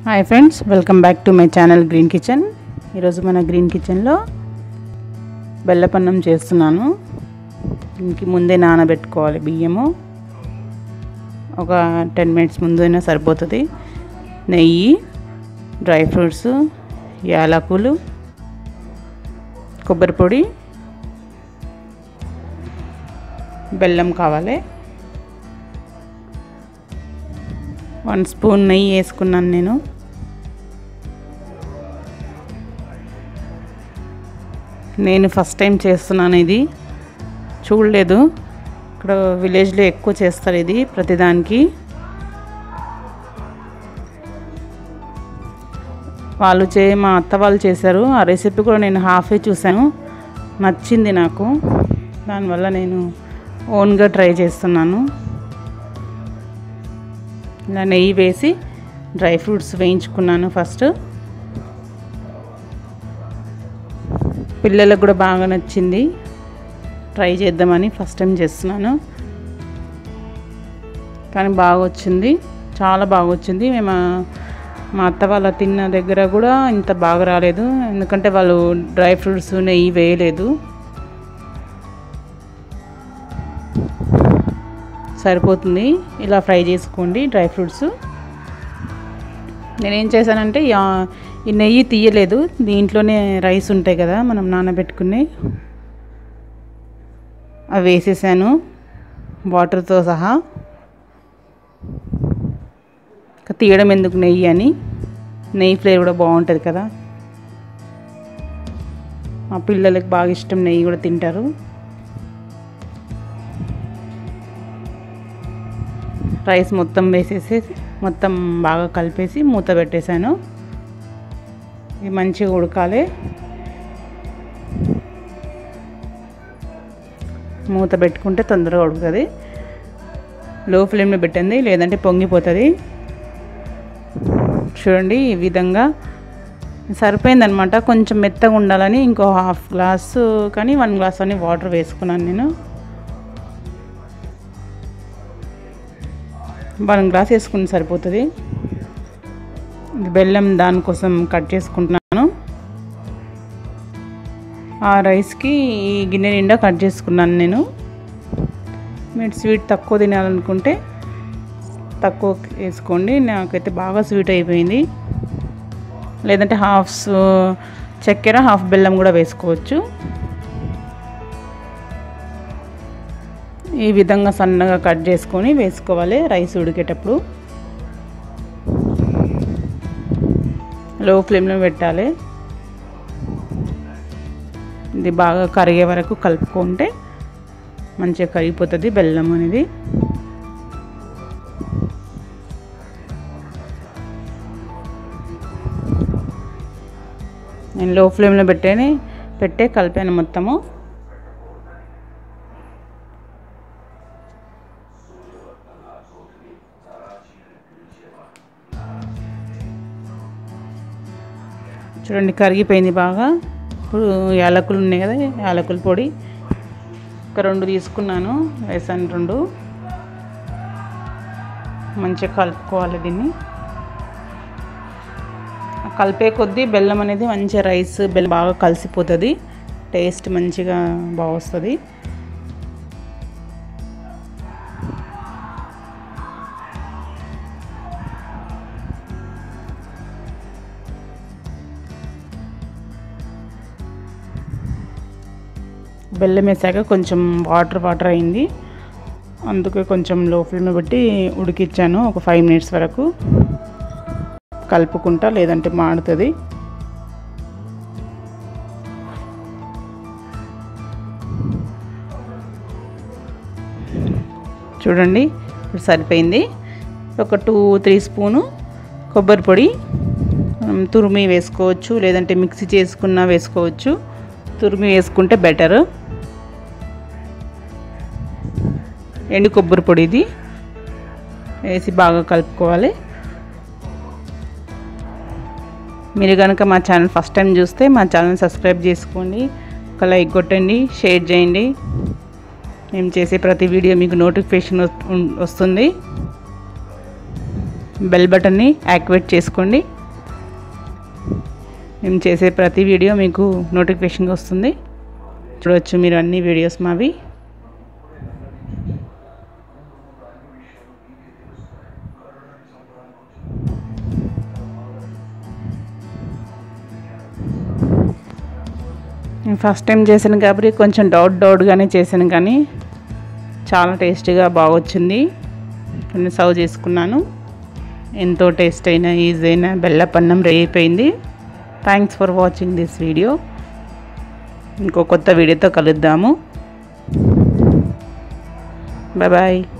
hi friends welcome back to my channel green kitchen ఈరోజు మన green కిచెన్లో బెల్లపన్నం చేస్తున్నాను దీనికి ముందే నానబెట్టుకోవాలి బియ్యము ఒక టెన్ మినిట్స్ ముందు అయినా సరిపోతుంది నెయ్యి డ్రై ఫ్రూట్స్ యాలకులు కొబ్బరి పొడి బెల్లం కావాలి వన్ స్పూన్ నెయ్యి వేసుకున్నాను నేను నేను ఫస్ట్ టైం చేస్తున్నాను ఇది చూడలేదు ఇక్కడ విలేజ్లో ఎక్కువ చేస్తారు ఇది ప్రతిదానికి వాళ్ళు చే మా అత్త వాళ్ళు చేశారు ఆ రెసిపీ కూడా నేను హాఫే చూశాను నచ్చింది నాకు దానివల్ల నేను ఓన్గా ట్రై చేస్తున్నాను ఇలా నెయ్యి వేసి డ్రై ఫ్రూట్స్ వేయించుకున్నాను ఫస్ట్ పిల్లలకు కూడా బాగా నచ్చింది ట్రై చేద్దామని ఫస్ట్ టైం చేస్తున్నాను కానీ బాగా వచ్చింది చాలా బాగా వచ్చింది మేము మా అత్త వాళ్ళ తిన్న దగ్గర కూడా ఇంత బాగా రాలేదు ఎందుకంటే వాళ్ళు డ్రై ఫ్రూట్స్ నెయ్యి వేయలేదు సరిపోతుంది ఇలా ఫ్రై చేసుకోండి డ్రై ఫ్రూట్స్ నేనేం చేశానంటే ఈ నెయ్యి తీయలేదు దీంట్లోనే రైస్ ఉంటాయి కదా మనం నానబెట్టుకునే అవి వేసేసాను వాటర్తో సహా తీయడం ఎందుకు నెయ్యి అని నెయ్యి ఫ్లేవర్ కూడా బాగుంటుంది కదా మా పిల్లలకి బాగా ఇష్టం నెయ్యి కూడా తింటారు రైస్ మొత్తం వేసేసి మొత్తం బాగా కలిపేసి మూత పెట్టేశాను ఇది మంచిగా ఉడకాలి మూత పెట్టుకుంటే తొందరగా ఉడుకుతుంది లో ఫ్లేమ్లో పెట్టండి లేదంటే పొంగిపోతుంది చూడండి ఈ విధంగా సరిపోయిందనమాట కొంచెం మెత్తగా ఉండాలని ఇంకో హాఫ్ గ్లాసు కానీ వన్ గ్లాస్ అని వాటర్ వేసుకున్నాను నేను వన్ గ్లాస్ వేసుకుని సరిపోతుంది బెల్లం దానికోసం కట్ చేసుకుంటున్నాను ఆ రైస్కి ఈ గిన్నె నిండా కట్ చేసుకున్నాను నేను మీరు స్వీట్ తక్కువ తినాలనుకుంటే తక్కువ వేసుకోండి నాకైతే బాగా స్వీట్ అయిపోయింది లేదంటే హాఫ్ చక్కెర హాఫ్ బెల్లం కూడా వేసుకోవచ్చు ఈ విధంగా సన్నగా కట్ చేసుకొని వేసుకోవాలి రైస్ ఉడికేటప్పుడు లో ఫ్లేమ్లో పెట్టాలి ఇది బాగా కరిగే వరకు కలుపుకుంటే మంచిగా కరిగిపోతుంది బెల్లం అనేది నేను లో ఫ్లేమ్లో పెట్టేని పెట్టే కలిపాను మొత్తము చూడండి కరిగిపోయింది బాగా ఇప్పుడు యాలకులు ఉన్నాయి కదా యాలకుల పొడి ఒక రెండు తీసుకున్నాను వేసాను రెండు మంచిగా కలుపుకోవాలి దీన్ని కలిపే కొద్దీ బెల్లం అనేది మంచిగా రైస్ బెల్లం బాగా కలిసిపోతుంది టేస్ట్ మంచిగా బాగా వస్తుంది బెల్లం వేసాక కొంచెం వాటర్ వాటర్ అయింది అందుకే కొంచెం లో ఫ్లేమ్లో పెట్టి ఉడికిచ్చాను ఒక ఫైవ్ మినిట్స్ వరకు కలుపుకుంటా లేదంటే మాడుతుంది చూడండి ఇప్పుడు సరిపోయింది ఒక టూ త్రీ స్పూను కొబ్బరి పొడి తురిమి వేసుకోవచ్చు లేదంటే మిక్సీ చేసుకున్నా వేసుకోవచ్చు తురిమి వేసుకుంటే బెటర్ ఎండు కొబ్బరి పొడి ఇది వేసి బాగా కలుపుకోవాలి మీరు కనుక మా ఛానల్ ఫస్ట్ టైం చూస్తే మా ఛానల్ సబ్స్క్రైబ్ చేసుకోండి ఒక లైక్ కొట్టండి షేర్ చేయండి మేము చేసే ప్రతి వీడియో మీకు నోటిఫికేషన్ వస్తుంది బెల్ బటన్ని యాక్టివేట్ చేసుకోండి మేము చేసే ప్రతి వీడియో మీకు నోటిఫికేషన్గా వస్తుంది చూడవచ్చు మీరు అన్ని వీడియోస్ మావి నేను ఫస్ట్ టైం చేశాను కాబట్టి కొంచెం డౌట్ డౌట్గానే చేశాను కానీ చాలా టేస్టీగా బాగా వచ్చింది నేను సర్వ్ చేసుకున్నాను ఎంతో టేస్ట్ అయినా ఈజీ అయినా బెల్లపన్నం రెడీ అయిపోయింది thanks for watching this video ఇంకో కొత్త వీడియోతో కలుద్దాము బాయ్ బాయ్